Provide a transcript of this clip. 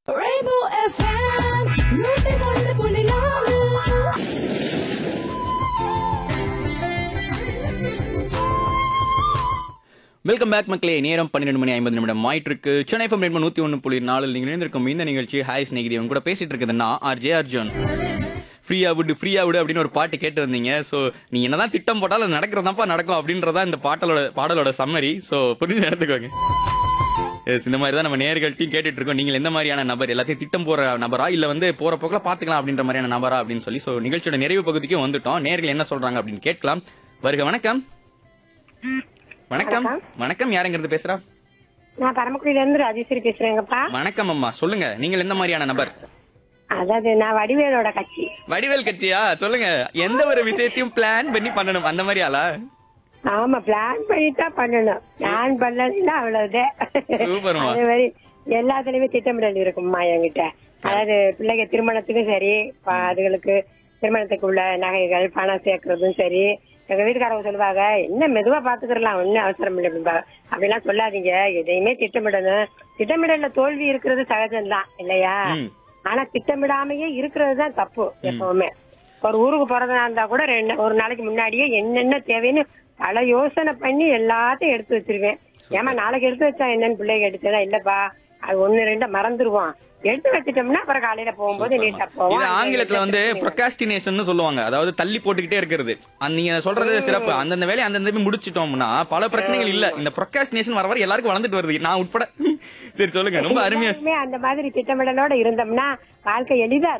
Rainbow FM, நூத்தி ஒன்று புள்ளி நாலு வெல்கம் பேக் மக்களே நேரம் பன்னிரெண்டு மணி ஐம்பது நிமிடம் ஆயிட்டு இருக்கு சென்னை ஃபம் ரெண்டு நூத்தி ஒன்று புள்ளி நாலு நீங்கள் இணைந்திருக்கும் இந்த நிகழ்ச்சி ஹாய் ஸ்நேகிதி உங்க கூட பேசிட்டு இருக்குதுன்னா ஆர் ஜே அர்ஜுன் ஃப்ரீயா விடு ஃப்ரீயா விடு அப்படின்னு ஒரு பாட்டு கேட்டு வந்தீங்க ஸோ நீ என்னதான் திட்டம் போட்டாலும் அது நடக்கிறதாப்பா நடக்கும் அப்படின்றதா இந்த பாட்டலோட பாடலோட சம்மரி ஸோ புரிஞ்சு எடுத்துக்கோங்க Yes, இந்த மாதிரி தான் நம்ம நேர்கள்ட்டையும் கேட்டுட்டு இருக்கோம் நீங்கள் எந்த மாதிரியான நபர் எல்லாத்தையும் திட்டம் போற நபரா இல்ல வந்து போற போக்கில் பாத்துக்கலாம் அப்படின்ற மாதிரியான நபரா அப்படின்னு சொல்லி ஸோ நிகழ்ச்சியோட நிறைவு பகுதிக்கும் வந்துட்டோம் நேர்கள் என்ன சொல்றாங்க அப்படின்னு கேட்கலாம் வருக வணக்கம் வணக்கம் வணக்கம் யாருங்கிறது பேசுறா நான் பரமக்குடியில இருந்து ராஜேஸ்வரி பேசுறேங்கப்பா வணக்கம் அம்மா சொல்லுங்க நீங்கள் எந்த மாதிரியான நபர் அதாவது நான் வடிவேலோட கட்சி வடிவேல் கட்சியா சொல்லுங்க எந்த ஒரு விஷயத்தையும் பிளான் பண்ணி பண்ணணும் அந்த மாதிரி ஆளா ஆமா பிளான் பண்ணிட்டா பண்ணணும் பிளான் பண்ணலைன்னா அவ்வளவுதான் சூப்பர்மா. அதே மாதிரி எல்லாத்துலயுமே திட்டமிடல் இருக்கும்மா என்கிட்ட அதாவது பிள்ளைங்க திருமணத்துக்கும் சரி ப- அதுகளுக்கு திருமணத்துக்கு உள்ள நகைகள் பணம் சேர்க்கறதும் சரி எங்க வீட்டுக்காரங்க சொல்லுவாங்க என்ன மெதுவா பாத்துக்கலாம் ஒன்னும் அவசரம் இல்லை அப்படிம்பாங்க அப்படிலாம் சொல்லாதீங்க எதையுமே திட்டமிடணும் திட்டமிடல தோல்வி இருக்கிறது சகஜம்தான் இல்லையா ம். ஆனா திட்டமிடாமையே இருக்கிறது தான் தப்பு எப்பவுமே ஒரு ஊருக்கு போறதா இருந்தா கூட ரெண்டு ஒரு நாளைக்கு முன்னாடியே என்னென்ன தேவைன்னு பல யோசனை பண்ணி எல்லாத்தையும் எடுத்து வச்சிருவேன் ஏமா நாளைக்கு எடுத்து வச்சா என்னன்னு பிள்ளைங்க எடுத்ததா இல்லப்பா அது ஒண்ணு ரெண்டு மறந்துருவோம் எடுத்து வச்சிட்டோம்னா அப்புறம் காலையில போகும்போது நீட்டா இது போவோம் ஆங்கிலத்துல வந்து ப்ரொகாஸ்டினேஷன் சொல்லுவாங்க அதாவது தள்ளி போட்டுக்கிட்டே இருக்கிறது அந்த நீங்க சொல்றது சிறப்பு அந்தந்த வேலையை அந்தந்த போய் முடிச்சிட்டோம்னா பல பிரச்சனைகள் இல்ல இந்த ப்ரொகாஸ்டினேஷன் வர வர எல்லாருக்கும் வளர்ந்துட்டு வருது நான் உட்பட சரி சொல்லுங்க ரொம்ப அருமையா எல்லாருமே அந்த மாதிரி திட்டமிடலோட இருந்தோம்னா வாழ்க்கை எளிதா